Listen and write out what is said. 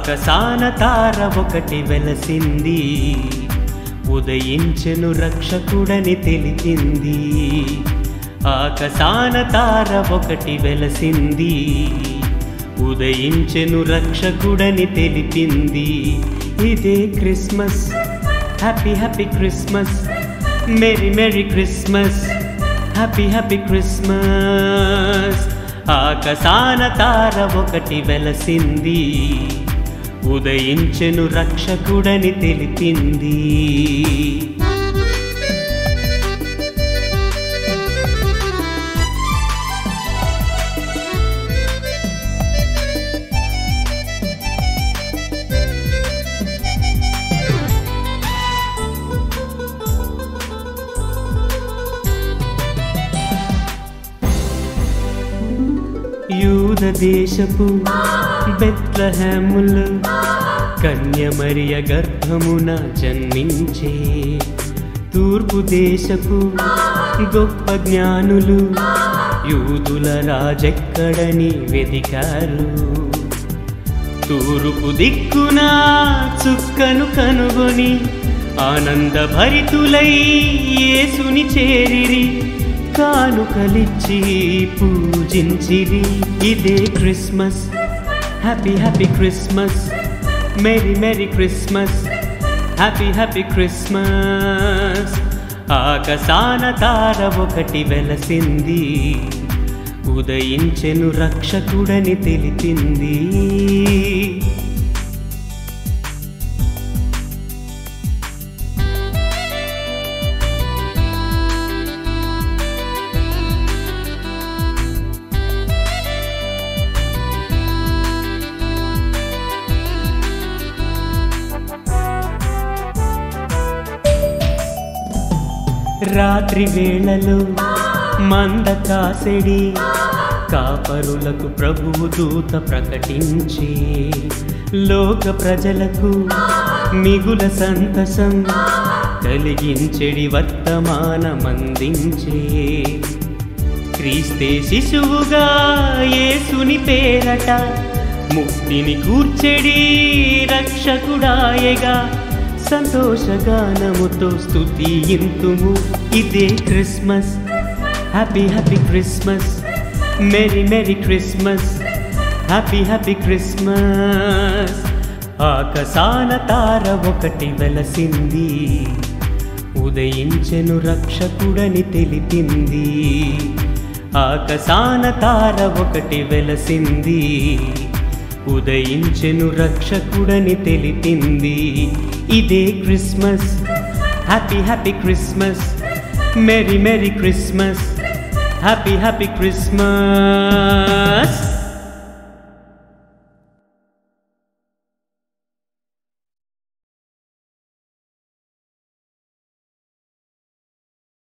ఆకసాన తార ఒకటి వెలసింది ఉదయించెను రక్షకుడని తెలిపింది ఆకసాన తార ఒకటి వెలసింది ఉదయించెను రక్షకుడని తెలిపింది ఇదే Christmas happy happy Christmas merry merry Christmas happy happy Christmas ఆకసాన తార ఒకటి వెలసింది ఉదయించెను రక్షకుడని తెలిపింది యూద దేశపు బెత్లహేములు కన్యమరియ గర్భమున జన్మించే తూర్పు దేశపు గొప్ప జ్ఞానులు యూదుల రాజెక్కడని వెదికారు తూర్పు దిక్కున చుక్కను కనుగొని ఆనంద భరితులై యేసుని చేరిరి కానుకలిచ్చి పూజించిరి ఇదే Christmas happy happy Christmas merry merry Christmas happy happy Christmas ఆకసాన తార ఒకటి వెలసింది ఉదయించెను రక్షకుడని తెలిపింది రాత్రి వేళలో మంద కాసెడి కాపరులకు ప్రభువు దూత ప్రకటించి లోక ప్రజలకు మిగుల సంతసం కలిగించెడి వర్తమానమందించే క్రీస్తే శిశువుగా యేసుని పేరట ముక్తిని కూర్చెడి రక్షకుడాయగా సంతోషగానముతో స్తుతియింతుము ఇదే Christmas happy happy Christmas merry merry Christmas happy happy Christmas ఆకసాన తార ఒకటి వెలసింది ఉదయించెను రక్షకుడని తెలిపింది ఆకసాన తార ఒకటి వెలసింది ఉదయించెను రక్షకుడని తెలిపింది ఇదే Christmas happy happy Christmas merry merry Christmas happy happy Christmas